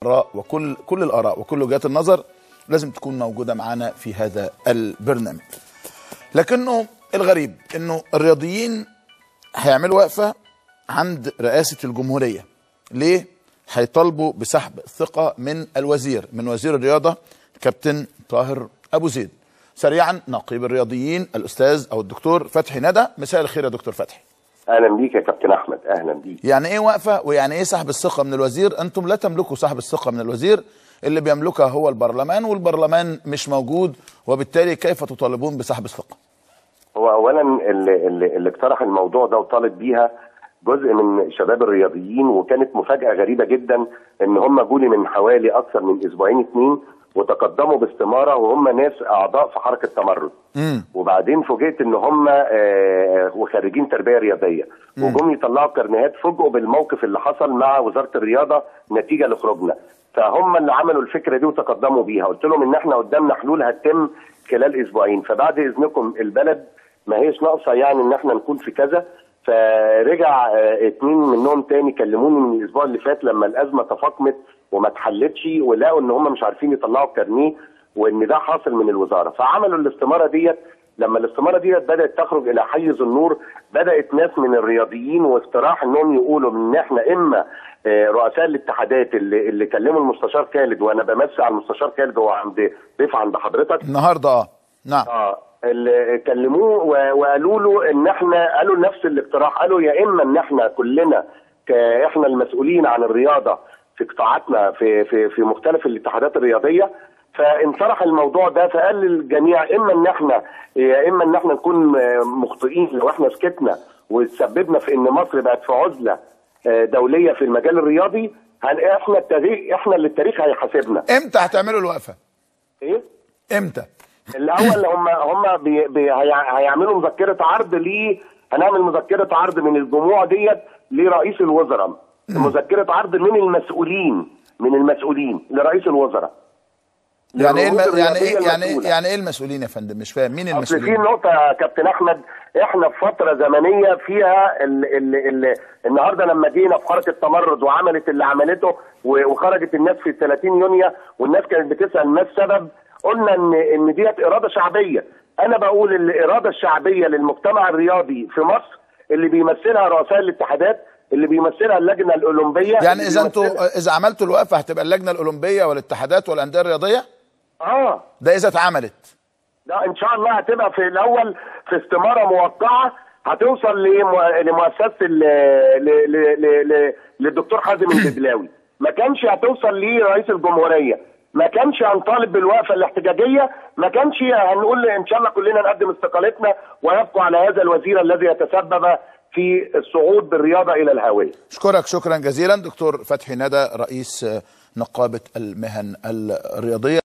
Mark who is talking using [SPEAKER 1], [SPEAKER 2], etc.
[SPEAKER 1] الاراء وكل كل الاراء وكل وجهات النظر لازم تكون موجوده معانا في هذا البرنامج لكنه الغريب انه الرياضيين هيعملوا وقفه عند رئاسه الجمهوريه ليه هيطالبوا بسحب الثقه من الوزير من وزير الرياضه كابتن طاهر ابو زيد سريعا نقيب الرياضيين الاستاذ او الدكتور فتحي ندى مساء الخير يا دكتور فتحي
[SPEAKER 2] اهلا بيك يا كابتن احمد اهلا بيك
[SPEAKER 1] يعني ايه وقفه ويعني ايه سحب الثقه من الوزير انتم لا تملكوا سحب الثقه من الوزير اللي بيملكها هو البرلمان والبرلمان مش موجود وبالتالي كيف تطالبون بسحب الثقه
[SPEAKER 2] هو اولا اللي, اللي, اللي اقترح الموضوع ده وطالب بيها جزء من شباب الرياضيين وكانت مفاجاه غريبه جدا ان هم جولي من حوالي اكثر من اسبوعين اتنين وتقدموا باستماره وهم ناس اعضاء في حركه تمرد
[SPEAKER 1] امم
[SPEAKER 2] وبعدين فوجئت ان هم آه، وخريجين تربيه رياضيه وجم يطلعوا كارنيهات فوجئوا بالموقف اللي حصل مع وزاره الرياضه نتيجه لخروجنا فهم اللي عملوا الفكره دي وتقدموا بيها قلت لهم ان احنا قدامنا حلول هتتم خلال اسبوعين فبعد اذنكم البلد ما هيش ناقصه يعني ان احنا نكون في كذا فرجع آه، اتنين منهم تاني كلموني من الاسبوع اللي فات لما الازمه تفاقمت وما اتحلتش ولقوا ان هم مش عارفين يطلعوا الكارنيه وان ده حاصل من الوزاره فعملوا الاستماره ديت لما الاستماره ديت بدات تخرج الى حيز النور بدات ناس من الرياضيين واقتراح انهم يقولوا ان احنا اما آه، رؤساء الاتحادات اللي اللي كلموا المستشار خالد وانا بمسي على المستشار خالد هو عند ضيف عند حضرتك
[SPEAKER 1] النهارده اه نعم
[SPEAKER 2] اه اللي كلموه و- وقالوا له ان احنا قالوا نفس الاقتراح قالوا يا اما ان احنا كلنا ك- احنا المسؤولين عن الرياضه في قطاعاتنا في في في مختلف الاتحادات الرياضيه فانطرح الموضوع ده فقال للجميع اما ان احنا يا اما ان احنا نكون آه، مخطئين لو احنا سكتنا وتسببنا في ان مصر بقت في عزله آه، دوليه في المجال الرياضي هن احنا التاريخ احنا اللي التاريخ هيحاسبنا
[SPEAKER 1] امتى هتعملوا الوقفه
[SPEAKER 2] ايه
[SPEAKER 1] امتى
[SPEAKER 2] الاول هم هم بي بي هيع- هيعملوا مذكره عرض ليه هنعمل مذكره عرض من الجموع ديت لرئيس الوزراء مذكره عرض من المسؤولين من المسؤولين لرئيس الوزراء
[SPEAKER 1] يعني ايه الم...
[SPEAKER 2] للرموز
[SPEAKER 1] يعني ايه
[SPEAKER 2] الرياضية
[SPEAKER 1] يعني ايه
[SPEAKER 2] المسؤولة.
[SPEAKER 1] يعني ايه المسؤولين يا فندم مش فاهم مين
[SPEAKER 2] اصل في
[SPEAKER 1] المسؤولين
[SPEAKER 2] نقطة يا كابتن احمد احنا في فترة زمنية فيها ال ال ال النهارده لما جينا في حركة تمرد وعملت اللي عملته و- وخرجت الناس في 30 يونيو والناس كانت بتسأل ما السبب قلنا ان ان ديت إرادة شعبية انا بقول الإرادة الشعبية للمجتمع الرياضي في مصر اللي بيمثلها رؤساء الاتحادات اللي بيمثلها اللجنة الأولمبية
[SPEAKER 1] يعني
[SPEAKER 2] اللي
[SPEAKER 1] اذا انتوا
[SPEAKER 2] بيمثلها-
[SPEAKER 1] اذا عملتوا الوقفه هتبقى اللجنه الاولمبيه والاتحادات والانديه الرياضيه
[SPEAKER 2] اه
[SPEAKER 1] ده اذا اتعملت
[SPEAKER 2] لا ان شاء الله هتبقى في الاول في استماره موقعه هتوصل لمو- لمؤسسه ال- ل- ل- ل- ل- للدكتور حازم البدلاوي ما كانش هتوصل لرئيس الجمهوريه ما كانش هنطالب بالوقفه الاحتجاجيه ما كانش هنقول ان شاء الله كلنا نقدم استقالتنا ويبقى على هذا الوزير الذي يتسبب في الصعود بالرياضه الى الهاويه
[SPEAKER 1] اشكرك شكرا جزيلا دكتور فتحي ندى رئيس آه، نقابه المهن الرياضيه